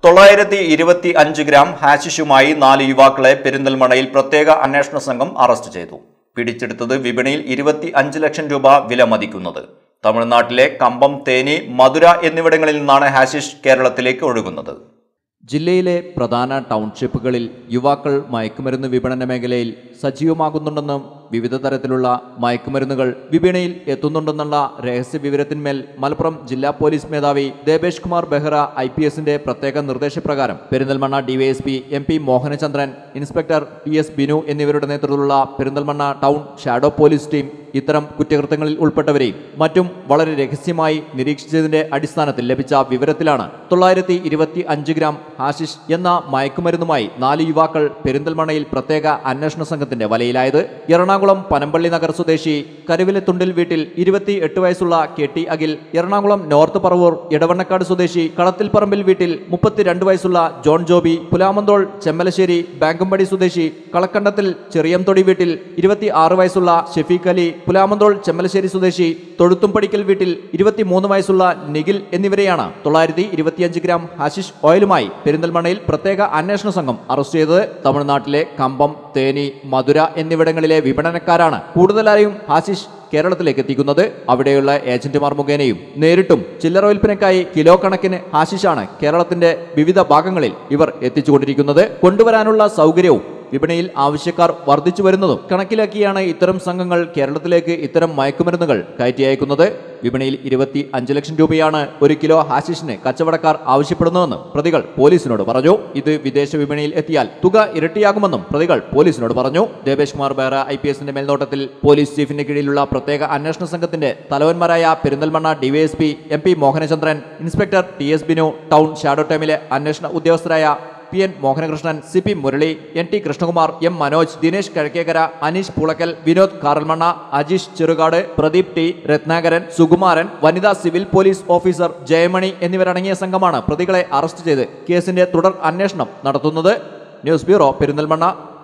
തൊള്ളായിരത്തി ഇരുപത്തി അഞ്ച് ഗ്രാം ഹാഷിഷുമായി നാല് യുവാക്കളെ പെരിന്തൽമണയിൽ പ്രത്യേക അന്വേഷണ സംഘം അറസ്റ്റ് ചെയ്തു പിടിച്ചെടുത്തത് വിപണിയിൽ ഇരുപത്തി അഞ്ച് ലക്ഷം രൂപ വില മതിക്കുന്നത് തമിഴ്നാട്ടിലെ കമ്പം തേനി മധുര എന്നിവിടങ്ങളിൽ നിന്നാണ് ഹാഷിഷ് കേരളത്തിലേക്ക് ഒഴുകുന്നത് ജില്ലയിലെ പ്രധാന ടൗൺഷിപ്പുകളിൽ യുവാക്കൾ മയക്കുമരുന്ന് വിപണന മേഖലയിൽ സജീവമാകുന്നുണ്ടെന്നും വിവിധ തരത്തിലുള്ള മയക്കുമരുന്നുകൾ വിപണിയിൽ എത്തുന്നുണ്ടെന്നുള്ള രഹസ്യ വിവരത്തിന്മേൽ മലപ്പുറം ജില്ലാ പോലീസ് മേധാവി ദേബേഷ് കുമാർ ബെഹ്റ ഐ പി എസിന്റെ പ്രത്യേക നിർദ്ദേശപ്രകാരം Perinthalmanna DYSP M P Mohanachandran inspector T S Binu എന്നിവരുടെ നേതൃത്വത്തിലുള്ള Perinthalmanna town shadow police team ഇത്തരം കുറ്റകൃത്യങ്ങളിൽ ഉൾപ്പെട്ടവരെയും മറ്റും വളരെ രഹസ്യമായി നിരീക്ഷിച്ചതിന്റെ അടിസ്ഥാനത്തിൽ ലഭിച്ച വിവരത്തിലാണ് തൊള്ളായിരത്തി ഇരുപത്തി അഞ്ച് ഗ്രാം ഹാഷിഷ് എന്ന മയക്കുമരുന്നുമായി നാല് യുവാക്കൾ പെരിന്തൽമണ്ണയിൽ പ്രത്യേക അന്വേഷണ സംഘത്തിന്റെ വലയിലായത് എറണാകുളം പനമ്പള്ളി നഗർ സ്വദേശി കരുവിലത്തുണ്ടിൽ വീട്ടിൽ ഇരുപത്തി എട്ട് വയസ്സുള്ള K T Akhil Ernakulam north Paravur Idavannakkad സ്വദേശി കളത്തിൽപ്പറമ്പിൽ വീട്ടിൽ മുപ്പത്തിരണ്ട് വയസ്സുള്ള ജോൺ ജോബി പുലാമന്തോൾ ചെമ്മലശ്ശേരി ബാങ്കമ്പടി സ്വദേശി കളക്കണ്ടത്തിൽ ചെറിയംതൊടി വീട്ടിൽ ഇരുപത്തി ആറ് വയസ്സുള്ള ഷെഫീഖ് അലി പുലാമന്തോൾ ചെമ്മലശ്ശേരി സ്വദേശി തൊഴുത്തുംപടിക്കൽ വീട്ടിൽ ഇരുപത്തിമൂന്ന് വയസ്സുള്ള നിഖിൽ എന്നിവരെയാണ് തൊള്ളായിരത്തി ഇരുപത്തിയഞ്ച് ഗ്രാം ഹാഷിഷ് ഓയിലുമായി പെരിന്തൽമണ്ണയിൽ പ്രത്യേക അന്വേഷണ സംഘം അറസ്റ്റ് ചെയ്തത് തമിഴ്നാട്ടിലെ കമ്പം തേനി മധുര എന്നിവിടങ്ങളിലെ വിപണനക്കാരാണ് കൂടുതലായും ഹാഷിഷ് കേരളത്തിലേക്ക് എത്തിക്കുന്നത് അവിടെയുള്ള ഏജന്റുമാർ മുഖേനയും നേരിട്ടും ചില്ലറ വിൽപ്പനയ്ക്കായി കിലോ കണക്കിന് ഹാഷിഷാണ് കേരളത്തിന്റെ വിവിധ ഭാഗങ്ങളിൽ ഇവർ എത്തിച്ചുകൊണ്ടിരിക്കുന്നത് കൊണ്ടുവരാനുള്ള സൗകര്യവും വിപണിയിൽ ആവശ്യക്കാർ വർദ്ധിച്ചു വരുന്നതും കണക്കിലാക്കിയാണ് ഇത്തരം സംഘങ്ങൾ കേരളത്തിലേക്ക് ഇത്തരം മയക്കുമരുന്നുകൾ കയറ്റി അയക്കുന്നത് വിപണിയിൽ ഇരുപത്തി അഞ്ച് ലക്ഷം രൂപയാണ് ഒരു കിലോ ഹാഷിഷിന് കച്ചവടക്കാർ ആവശ്യപ്പെടുന്നതെന്നും പ്രതികൾ പോലീസിനോട് പറഞ്ഞു ഇത് വിദേശ വിപണിയിൽ എത്തിയാൽ തുക ഇരട്ടിയാകുമെന്നും പ്രതികൾ പോലീസിനോട് പറഞ്ഞു ദേവേഷ് കുമാർ ബെഹ്റ ഐ പി എസിന്റെ മേൽനോട്ടത്തിൽ പോലീസ് ചീഫിന്റെ കീഴിലുള്ള പ്രത്യേക അന്വേഷണ സംഘത്തിന്റെ തലവന്മാരായ Perinthalmanna DYSP M P Mohanachandran inspector T S Binu town shadow ടൈമിലെ അന്വേഷണ ഉദ്യോഗസ്ഥരായ P N Mohanakrishnan C P Murali N T Krishnakumar M Manoj Dinesh Kizhakkekara Aneesh Pulakkal Vinod Karalmanna Ajeesh Cherukad Pradeep T Ratnakaran Sukumaran വനിതാ സിവിൽ പോലീസ് ഓഫീസർ ജയമണി എന്നിവരടങ്ങിയ സംഘമാണ് പ്രതികളെ അറസ്റ്റ് ചെയ്ത് കേസിന്റെ തുടർ അന്വേഷണം നടത്തുന്നത് ന്യൂസ് ബ്യൂറോ പെരിന്തൽമണ്ണ